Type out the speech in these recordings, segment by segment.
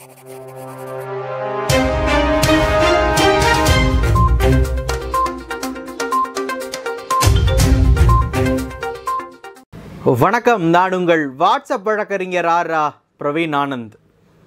வணக்கம் நான் உங்கள் வாட்ஸ்அப் வழக்கறிஞர் ஆரா பிரவீன் ஆனந்த்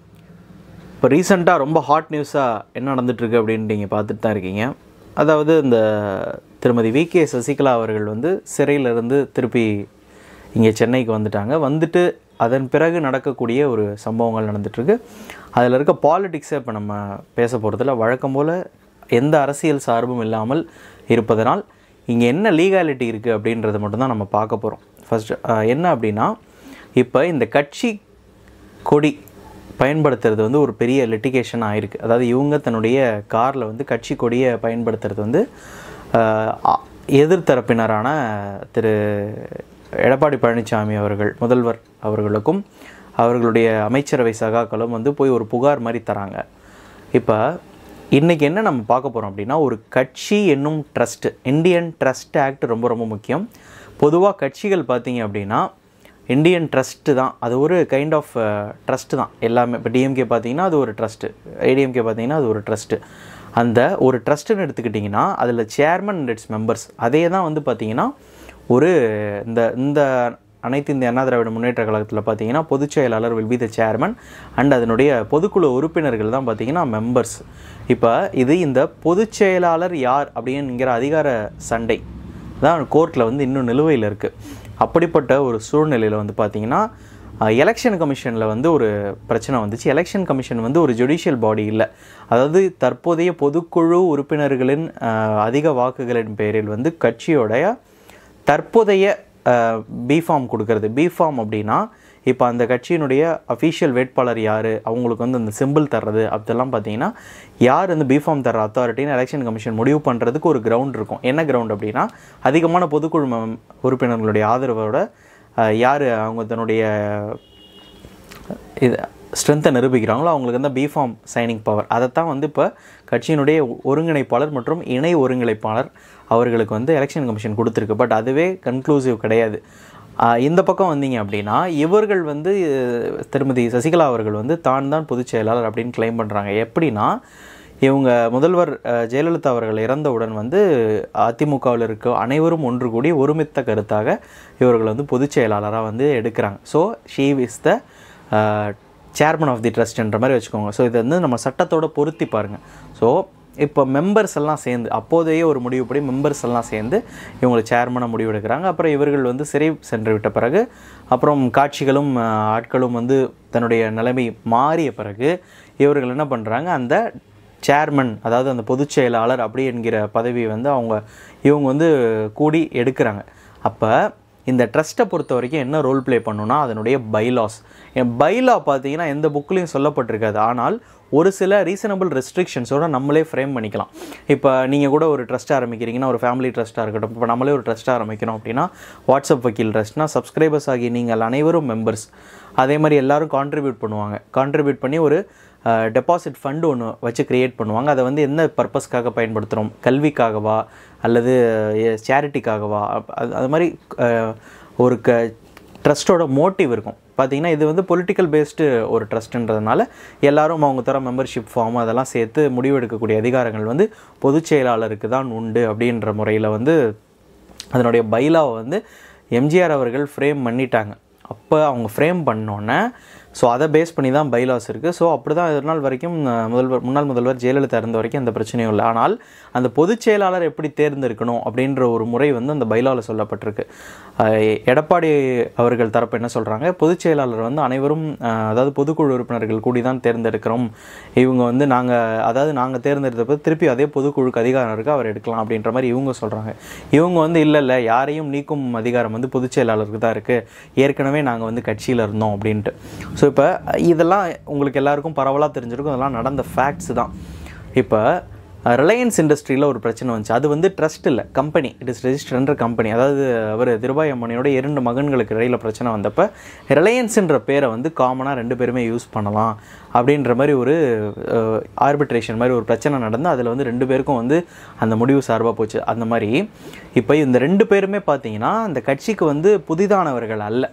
இப்போ ரீசெண்டாக ரொம்ப ஹாட் நியூஸாக என்ன நடந்துட்டுருக்கு அப்படின்னு நீங்கள் பார்த்துட்டு தான் இருக்கீங்க அதாவது இந்த திருமதி வி கே சசிகலா அவர்கள் வந்து சிறையிலிருந்து திருப்பி இங்கே சென்னைக்கு வந்துட்டாங்க வந்துட்டு அதன் பிறகு நடக்கக்கூடிய ஒரு சம்பவங்கள் நடந்துட்டுருக்கு அதில் இருக்க பாலிடிக்ஸை இப்போ நம்ம பேச போகிறதுல வழக்கம் போல் எந்த அரசியல் சார்பும் இல்லாமல் இருப்பதனால் இங்கே என்ன லீகாலிட்டி இருக்குது அப்படின்றத மட்டும்தான் நம்ம பார்க்க போகிறோம் ஃபஸ்ட் என்ன அப்படின்னா இப்போ இந்த கட்சி கொடி பயன்படுத்துறது வந்து ஒரு பெரிய லிட்டிகேஷன் ஆயிருக்கு அதாவது இவங்க தன்னுடைய காரில் வந்து கட்சி கொடியை பயன்படுத்துறது வந்து ஆஹ், அ- எதிர்த்தரப்பினரான திரு எடப்பாடி பழனிசாமி அவர்கள் முதல்வர் அவர்களுக்கும் அவர்களுடைய அமைச்சரவை சகாக்களும் வந்து போய் ஒரு புகார் மாதிரி தராங்க இப்போ இன்றைக்கி என்ன நம்ம பார்க்க போகிறோம் அப்படின்னா ஒரு கட்சி என்னும் ட்ரஸ்ட் இந்தியன் ட்ரஸ்ட் ஆக்ட் ரொம்ப ரொம்ப முக்கியம் பொதுவாக கட்சிகள் பார்த்தீங்க அப்படின்னா இந்தியன் ட்ரஸ்ட்டு தான் அது ஒரு கைண்ட் ஆஃப் ட்ரஸ்ட்டு தான் எல்லாமே இப்போ டிஎம்கே பார்த்தீங்கன்னா அது ஒரு ட்ரஸ்ட்டு ஏடிஎம்கே பார்த்தீங்கன்னா அது ஒரு ட்ரஸ்ட்டு அந்த ஒரு ட்ரஸ்ட்டுன்னு எடுத்துக்கிட்டிங்கன்னா அதில் சேர்மன் அண்ட் இட்ஸ் மெம்பர்ஸ் அதே தான் வந்து பார்த்தீங்கன்னா ஒரு இந்த இந்த அனைத்து இந்திய அண்ணா திராவிட முன்னேற்ற கழகத்தில் பார்த்தீங்கன்னா பொதுச் செயலாளர் will be the chairman and அதனுடைய பொதுக்குழு உறுப்பினர்கள் தான் பார்த்தீங்கன்னா மெம்பர்ஸ் இப்போ இது இந்த பொதுச் செயலாளர் யார் அப்படிங்கிற அதிகார சண்டை தான் கோர்ட்டில் வந்து இன்னும் நிலுவையில் இருக்குது அப்படிப்பட்ட ஒரு சூழ்நிலையில் வந்து பார்த்தீங்கன்னா எலெக்ஷன் கமிஷனில் வந்து ஒரு பிரச்சனை வந்துச்சு எலெக்ஷன் கமிஷன் வந்து ஒரு ஜுடிஷியல் பாடி இல்லை அதாவது தற்போதைய பொதுக்குழு உறுப்பினர்களின் அஹ், அதிக வாக்குகளின் பேரில் வந்து கட்சியோடைய தற்போதைய பிஃபார்ம் கொடுக்கறது பிஃபார்ம் அப்படின்னா இப்போ அந்த கட்சியினுடைய அஃபீஷியல் வேட்பாளர் யார் அவங்களுக்கு வந்து அந்த சிம்பிள் தர்றது அதெல்லாம் பார்த்தீங்கன்னா யார் அந்த பிஃபார்ம் தர்ற அத்தாரிட்டின்னு எலெக்ஷன் கமிஷன் முடிவு பண்ணுறதுக்கு ஒரு கிரவுண்ட் இருக்கும் என்ன கிரவுண்ட் அப்படின்னா அதிகமான பொதுக்குழு ம- உறுப்பினர்களுடைய ஆதரவோட யார் அவங்க தன்னுடைய இது ஸ்ட்ரென்த்தை நிரூபிக்கிறாங்களோ அவங்களுக்கு வந்து பிஃபார்ம் சைனிங் பவர் அதைத்தான் வந்து இப்போ கட்சியினுடைய ஒருங்கிணைப்பாளர் மற்றும் இணை ஒருங்கிணைப்பாளர் அவர்களுக்கு வந்து எலெக்ஷன் கமிஷன் கொடுத்துருக்கு பட் அதுவே கன்க்ளூசிவ் கிடையாது ஆஹ் இந்த பக்கம் வந்தீங்க அப்படின்னா இவர்கள் வந்து அஹ், திருமதி சசிகலா அவர்கள் வந்து தான் தான் பொதுச் செயலாளர் அப்படின்னு கிளைம் பண்ணுறாங்க எப்படின்னா இவங்க முதல்வர் அஹ், ஜெயலலிதா அவர்கள் இறந்தவுடன் வந்து அதிமுகவில் இருக்க அனைவரும் ஒன்று கூடி ஒருமித்த கருத்தாக இவர்கள் வந்து பொதுச் செயலாளராக வந்து எடுக்கிறாங்க so she is the chairman of the ட்ரஸ்ட்ன்ற மாதிரி வச்சுக்கோங்க ஸோ இதை வந்து நம்ம சட்டத்தோட பொருத்தி பாருங்கள் ஸோ இப்போ மெம்பர்ஸ் எல்லாம் சேர்ந்து அப்போதைய ஒரு முடிவுப்படி மெம்பர்ஸ் எல்லாம் சேர்ந்து இவங்களை சேர்மனாக முடிவெடுக்கிறாங்க அப்புறம் இவர்கள் வந்து சிறை சென்று விட்ட பிறகு அப்புறம் காட்சிகளும் அஹ், ஆட்களும் வந்து தன்னுடைய நிலைமை மாறிய பிறகு இவர்கள் என்ன பண்ணுறாங்க அந்த சேர்மன் அதாவது அந்த பொதுச் செயலாளர் அப்படி என்கிற பதவியை வந்து அவங்க இவங்க வந்து கூடி எடுக்கிறாங்க அப்போ இந்த ட்ரஸ்ட்டை பொறுத்த வரைக்கும் என்ன ரோல் ப்ளே பண்ணுன்னா அதனுடைய பைலாஸ் பைலா பார்த்தீங்கன்னா எந்த புக்லேயும் சொல்லப்பட்டிருக்காது ஆனால் ஒரு சில ரீசனபிள் ரெஸ்ட்ரிக்ஷன்ஸோட நம்மளே ஃப்ரேம் பண்ணிக்கலாம் இப்போ நீங்கள் கூட ஒரு ட்ரஸ்ட் ஆரம்பிக்கிறீங்கன்னா ஒரு ஃபேமிலி ட்ரஸ்ட்டாக இருக்கட்டும் இப்போ நம்மளே ஒரு ட்ரஸ்ட் ஆரம்பிக்கிறோம் அப்படின்னா வாட்ஸ்அப் வக்கீல் ட்ரஸ்ட்னா சப்ஸ்கிரைபர்ஸ் ஆகி நீங்கள் அனைவரும் மெம்பர்ஸ் அதே மாதிரி எல்லாரும் கான்ட்ரிபியூட் பண்ணுவாங்க கான்ட்ரிபியூட் பண்ணி ஒரு டெபாசிட் ஃபண்டு ஒன்று வச்சு க்ரியேட் பண்ணுவாங்க அதை வந்து என்ன பர்பஸ்க்காக பயன்படுத்துகிறோம் கல்விக்காகவா அல்லது சேரிட்டிக்காகவா அது அது மாதிரி அஹ், ஒரு க ட்ரஸ்ட்டோட மோட்டிவ் இருக்கும் பார்த்தீங்கன்னா இது வந்து பொலிட்டிக்கல் பேஸ்டு ஒரு ட்ரஸ்ட்டுன்றதுனால எல்லாரும் அவங்க தர மெம்பர்ஷிப் ஃபார்ம் அதெல்லாம் சேர்த்து முடிவெடுக்கக்கூடிய அதிகாரங்கள் வந்து பொதுச் செயலாளருக்கு தான் உண்டு அப்படின்ற முறையில் வந்து அதனுடைய பைலாவை வந்து எம்ஜிஆர் அவர்கள் ஃப்ரேம் பண்ணிட்டாங்க அப்போ அவங்க ஃப்ரேம் பண்ணோன்னே ஸோ அதை பேஸ் பண்ணி தான் பைலாஸ் இருக்குது ஸோ அப்படி தான் இது நாள் வரைக்கும் அஹ், முதல்வர் முன்னாள் முதல்வர் ஜெயலலிதா இருந்த வரைக்கும் எந்த பிரச்சனையும் இல்லை ஆனால் அந்த பொதுச் செயலாளர் எப்படி தேர்ந்தெடுக்கணும் அப்படின்ற ஒரு முறை வந்து அந்த பைலாவில் சொல்லப்பட்டிருக்கு அஹ், எடப்பாடி அவர்கள் தரப்பு என்ன சொல்கிறாங்க பொதுச் செயலாளர் வந்து அனைவரும் அஹ், அதாவது பொதுக்குழு உறுப்பினர்கள் கூடி தான் தேர்ந்தெடுக்கிறோம் இவங்க வந்து நாங்கள் அதாவது நாங்கள் தேர்ந்தெடுத்தப்போ திருப்பி அதே பொதுக்குழுக்கு அதிகாரம் இருக்குது அவர் எடுக்கலாம் அப்படின்ற மாதிரி இவங்க சொல்கிறாங்க இவங்க வந்து இல்லை இல்லை யாரையும் நீக்கும் அதிகாரம் வந்து பொதுச் செயலாளருக்கு தான் இருக்குது ஏற்கனவே நாங்கள் வந்து கட்சியில் இருந்தோம் அப்படின்ட்டு ஸோ இப்போ இதெல்லாம் உங்களுக்கு எல்லாருக்கும் பரவலாக தெரிஞ்சிருக்கும் இதெல்லாம் நடந்த ஃபேக்ட்ஸ் தான் இப்போ ரிலையன்ஸ் இண்டஸ்ட்ரியில் ஒரு பிரச்சனை வந்துச்சு அது வந்து ட்ரஸ்ட் இல்லை கம்பெனி இட் இஸ் ரெஜிஸ்டர்ன்ற கம்பெனி அதாவது அவர் திருபாய் அம்மனியோட இரண்டு மகன்களுக்கு இடையில் பிரச்சனை வந்தப்போ ரிலையன்ஸுன்ற பேரை வந்து காமனாக ரெண்டு பேருமே யூஸ் பண்ணலாம் அப்படின்ற மாதிரி ஒரு ஆர்பிட்ரேஷன் மாதிரி ஒரு பிரச்சனை நடந்து அதில் வந்து ரெண்டு பேருக்கும் வந்து அந்த முடிவு சார்பாக போச்சு அந்த மாதிரி இப்போ இந்த ரெண்டு பேருமே பார்த்தீங்கன்னா அந்த கட்சிக்கு வந்து புதிதானவர்கள் அல்ல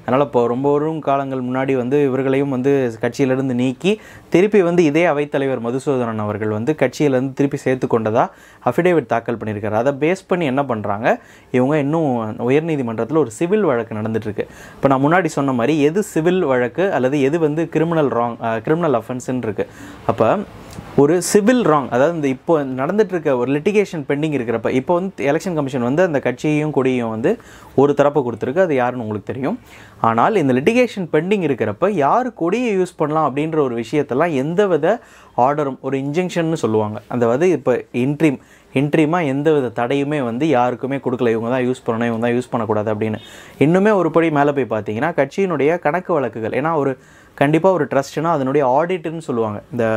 அதனால் இப்போ ரொம்ப வரும் காலங்கள் முன்னாடி வந்து இவர்களையும் வந்து கட்சியிலிருந்து நீக்கி திருப்பி வந்து இதே அவைத்தலைவர் மதுசூதனன் அவர்கள் வந்து கட்சியிலேருந்து திருப்பி சேர்த்து கொண்டதா அஃபிடேவிட் தாக்கல் பண்ணியிருக்காரு அதை பேஸ் பண்ணி என்ன பண்ணுறாங்க இவங்க இன்னும் உயர்நீதிமன்றத்தில் ஒரு சிவில் வழக்கு நடந்துட்டு இருக்கு இப்போ நான் முன்னாடி சொன்ன மாதிரி எது சிவில் வழக்கு அல்லது எது வந்து கிரிமினல் ராங் கிரிமினல் அஃபென்ஸ்ன்னு இருக்குது அப்போ ஒரு சிவில் ராங் அதாவது இந்த இப்போ நடந்துட்டு இருக்க ஒரு லிட்டிகேஷன் பெண்டிங் இருக்கிறப்ப இப்போ வந்து எலெக்ஷன் கமிஷன் வந்து அந்த கட்சியையும் கொடியையும் வந்து ஒரு தரப்பை கொடுத்துருக்கு அது யாருன்னு உங்களுக்கு தெரியும் ஆனால் இந்த லிட்டிகேஷன் பெண்டிங் இருக்கிறப்ப யார் கொடியை யூஸ் பண்ணலாம் அப்படின்ற ஒரு விஷயத்தெல்லாம் எந்தவித ஆர்டரும் ஒரு இன்ஜெக்ஷன்னு சொல்லுவாங்க அந்த வந்து இப்போ இன்ட்ரீம் இன்ட்ரீமாக எந்த வித தடையுமே வந்து யாருக்குமே கொடுக்கல இவங்க தான் யூஸ் பண்ணணும் இவங்க தான் யூஸ் பண்ணக்கூடாது அப்படின்னு இன்னுமே ஒரு படி மேலே போய் பார்த்தீங்கன்னா கட்சியினுடைய கணக்கு வழக்குகள் ஏன்னா ஒரு கண்டிப்பாக ஒரு ட்ரஸ்ட்னா அதனுடைய ஆடிட்டுன்னு சொல்லுவாங்க இந்த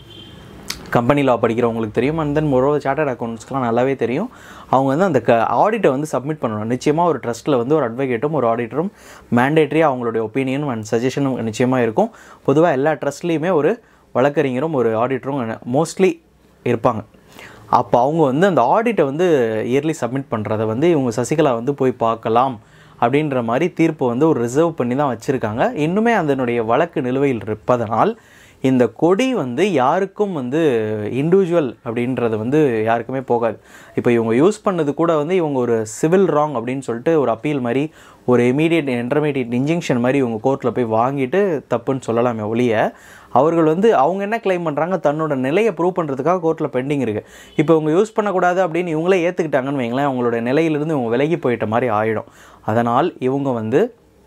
கம்பெனி லா படிக்கிறவங்களுக்கு தெரியும் அண்ட் தென் மொரோ சார்ட்டர்ட் அக்கௌண்ட்ஸ்க்குலாம் நல்லாவே தெரியும் அவங்க வந்து அந்த க ஆடிட்டை வந்து சப்மிட் பண்ணணும் நிச்சயமாக ஒரு ட்ரஸ்ட்டில் வந்து ஒரு அட்வொகேட்டும் ஒரு ஆடிட்டரும் மேண்டேட்ரியாக அவங்களுடைய ஒப்பீனியனும் அண்ட் சஜஷனும் நிச்சயமாக இருக்கும் பொதுவாக எல்லா ட்ரஸ்ட்லேயுமே ஒரு வழக்கறிஞரும் ஒரு ஆடிட்டரும் மோஸ்ட்லி இருப்பாங்க அப்போ அவங்க வந்து அந்த ஆடிட்டை வந்து இயர்லி சப்மிட் பண்ணுறத வந்து இவங்க சசிகலா வந்து போய் பார்க்கலாம் அப்படின்ற மாதிரி தீர்ப்பை வந்து ஒரு ரிசர்வ் பண்ணி தான் வச்சுருக்காங்க இன்னுமே அதனுடைய வழக்கு நிலுவையில் இருப்பதனால் இந்த கொடி வந்து யாருக்கும் வந்து இண்டிவிஜுவல் அப்படின்றது வந்து யாருக்குமே போகாது இப்போ இவங்க யூஸ் பண்ணது கூட வந்து இவங்க ஒரு சிவில் ராங் அப்படின்னு சொல்லிட்டு ஒரு அப்பீல் மாதிரி ஒரு இமீடியட் இன்டர்மீடியட் இன்ஜெக்ஷன் மாதிரி இவங்க கோர்ட்டில் போய் வாங்கிட்டு தப்புன்னு சொல்லலாமே ஒழிய அவர்கள் வந்து அவங்க என்ன கிளைம் பண்ணுறாங்க தன்னோட நிலையை ப்ரூவ் பண்ணுறதுக்காக கோர்ட்டில் பெண்டிங் இருக்குது இப்போ இவங்க யூஸ் பண்ணக்கூடாது அப்படின்னு இவங்களே ஏற்றுக்கிட்டாங்கன்னு வைங்களேன் அவங்களோட நிலையிலிருந்து இவங்க விலகி போயிட்ட மாதிரி ஆகிடும் அதனால் இவங்க வந்து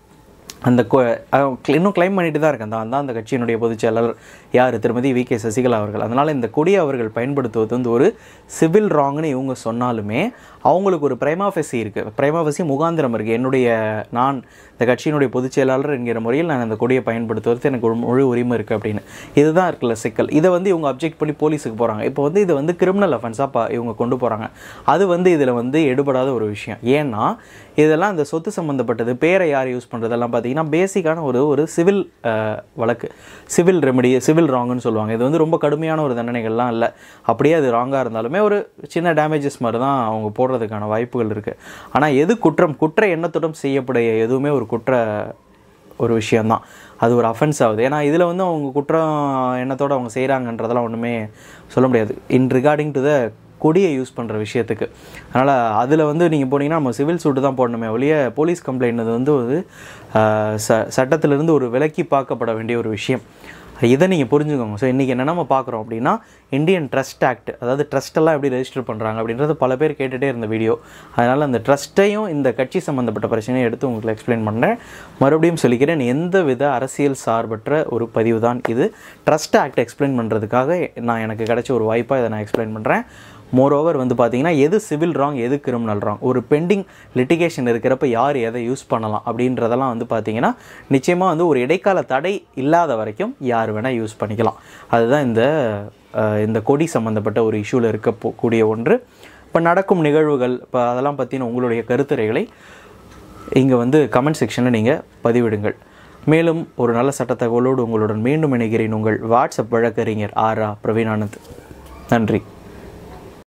அந்த கொ- அஹ் இன்னும் கிளைம் பண்ணிட்டு தான் இருக்கேன் தான் தான் அந்த கட்சியினுடைய பொதுச் செயலாளர் யார் திருமதி வி கே சசிகலா அவர்கள் அதனால் இந்த கொடியை அவர்கள் பயன்படுத்துவது வந்து ஒரு சிவில் ராங்னு இவங்க சொன்னாலுமே அவங்களுக்கு ஒரு பிரைமாஃபெசி இருக்குது பிரைமாஃபெசி முகாந்திரம் இருக்குது என்னுடைய நான் இந்த கட்சியினுடைய பொதுச் செயலாளர் என்கிற முறையில் நான் அந்த கொடியை பயன்படுத்துவது எனக்கு ஒரு முழு உரிமை இருக்குது அப்படின்னு இதுதான் இருக்குல்ல சிக்கல் இதை வந்து இவங்க அப்ஜெக்ட் பண்ணி போலீஸுக்கு போகிறாங்க இப்போ வந்து இது வந்து கிரிமினல் அஃபென்ஸாக பா இவங்க கொண்டு போகிறாங்க அது வந்து இதில் வந்து எடுபடாத ஒரு விஷயம் ஏன்னா இதெல்லாம் இந்த சொத்து சம்மந்தப்பட்டது பேரை யார் யூஸ் பண்ணுறதெல்லாம் பார்த்தீங்கன்னா பேசிக்கான ஒரு ஒரு சிவில் வழக்கு சிவில் ரெமெடி சிவில் ராங்குன்னு சொல்லுவாங்க இது வந்து ரொம்ப கடுமையான ஒரு தண்டனைகள்லாம் இல்லை அப்படியே அது ராங்காக இருந்தாலுமே ஒரு சின்ன டேமேஜஸ் மாதிரி தான் அவங்க போடுறதுக்கான வாய்ப்புகள் இருக்குது ஆனால் எது குற்றம் குற்ற எண்ணத்துடன் செய்யப்படைய எதுவுமே ஒரு குற்ற ஒரு விஷயந்தான் அது ஒரு அஃபென்ஸ் ஆகுது ஏன்னா இதில் வந்து அவங்க குற்றம் எண்ணத்தோடு அவங்க செய்கிறாங்கன்றதெல்லாம் ஒன்றுமே சொல்ல முடியாது இன் ரிகார்டிங் டு த கொடியை யூஸ் பண்ணுற விஷயத்துக்கு அதனால் அதில் வந்து நீங்கள் போனீங்கன்னா நம்ம சிவில் சூட்டு தான் போடணுமே ஒழிய போலீஸ் கம்ப்ளைண்ட் அது வந்து ஒரு ஆஹ், ச சட்டத்திலிருந்து ஒரு விலக்கி பார்க்கப்பட வேண்டிய ஒரு விஷயம் இதை நீங்கள் புரிஞ்சுக்கோங்க ஸோ இன்றைக்கி என்ன நம்ம பார்க்குறோம் அப்படின்னா இந்தியன் ட்ரஸ்ட் ஆக்ட் அதாவது ட்ரஸ்ட்டெல்லாம் எப்படி ரெஜிஸ்டர் பண்ணுறாங்க அப்படின்றது பல பேர் கேட்டுகிட்டே இருந்த வீடியோ அதனால் அந்த ட்ரஸ்ட்டையும் இந்த கட்சி சம்மந்தப்பட்ட பிரச்சனையை எடுத்து உங்களுக்கு எக்ஸ்பிளைன் பண்ணுறேன் மறுபடியும் சொல்லிக்கிறேன் எந்த வித அரசியல் சார்பற்ற ஒரு பதிவு தான் இது ட்ரஸ்ட் ஆக்ட் எக்ஸ்பிளைன் பண்ணுறதுக்காக நான் எனக்கு கிடைச்ச ஒரு வாய்ப்பாக இதை நான் எக்ஸ்பிளைன் பண்ணுறேன் மோரோவர் வந்து பார்த்தீங்கன்னா எது சிவில் ராங் எது கிரிமினல் ராங் ஒரு பெண்டிங் லிட்டிகேஷன் இருக்கிறப்ப யார் எதை யூஸ் பண்ணலாம் அப்படின்றதெல்லாம் வந்து பார்த்தீங்கன்னா நிச்சயமாக வந்து ஒரு இடைக்கால தடை இல்லாத வரைக்கும் யார் வேணால் யூஸ் பண்ணிக்கலாம் அதுதான் இந்த அஹ், இந்த கொடி சம்மந்தப்பட்ட ஒரு இஷ்யூவில் இருக்க போ- கூடிய ஒன்று இப்போ நடக்கும் நிகழ்வுகள் இப்போ அதெல்லாம் பற்றின உங்களுடைய கருத்துரைகளை இங்கே வந்து கமெண்ட் செக்ஷனில் நீங்கள் பதிவிடுங்கள் மேலும் ஒரு நல்ல சட்ட தகவலோடு உங்களுடன் மீண்டும் இணைகிறேன் உங்கள் வாட்ஸ்அப் வழக்கறிஞர் ஆரா பிரவீனானந்த் நன்றி